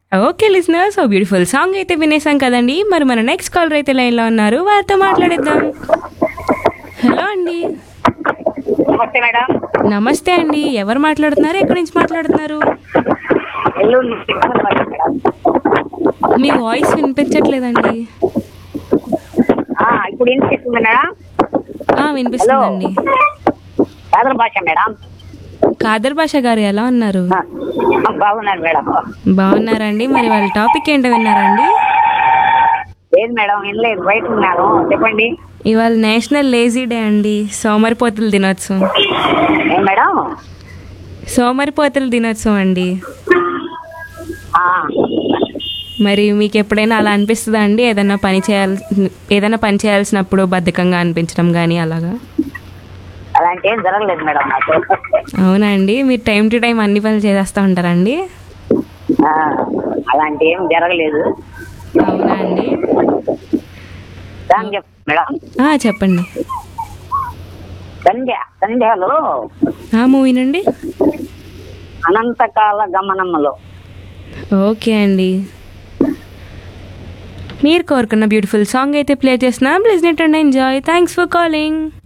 okay listener so beautiful song అయితే వినేసాం కదండి మరి మన నెక్స్ట్ కాలర్ అయితే లైన్లో ఉన్నారు వారితో మాట్లాడేద్దాం హలో అండి నమస్తే మేడం నమస్తే అండి ఎవరు మాట్లాడుతున్నారు ఎక్కడి నుంచి మాట్లాడుతున్నారు ఎల్లూరు నుంచి మేడం మీ వాయిస్ వినిపించట్లేదండి ఆ, ఇప్పుడు ఏం చేస్తుంది మేడం ఆ, వినిపిస్తుందండి సాధారణ భాష మేడం కాదర్ భాష గారు ఎలా ఉన్నారు ఆ, ఆ, బాగున్నాను మేడం బాగున్నారండి మరి వాళ్ళ టాపిక్ ఏంటో విన్నారండి లేదు మేడం ఏం లేదు బయట ఉన్నాను చెప్పండి ఇవాళ నేషనల్ లేజీ డే అండి సోమరిపోతుల దినోత్సవం ఏం మేడం సోమరిపోతుల దినోత్సవం అండి ఆ, మరి మీకు ఎప్పుడైనా అలా అనిపిస్తుందా అండి ఏదైనా పని చేయాలి ఏదైనా పని చేయాల్సినప్పుడు బద్ధకంగా అనిపించడం కానీ అలాగా అలాంటి ఏం జరగలేదు మేడం నాకు అవునా అండి మీరు టైం టు టైం అన్ని పనులు చేసేస్తూ ఉంటారండి ఆ, అలాంటి ఏం జరగలేదు అవునా అండి సాంగ్ చెప్పండి మేడం ఆ, చెప్పండి సంధ్య సంధ్యలో ఆ మూవీ నుండి అనంతకాల గమనములో ఓకే అండి మీరు కోరుకున్న బ్యూటిఫుల్ సాంగ్ అయితే ప్లే చేస్తున్నాం please net and enjoy thanks for calling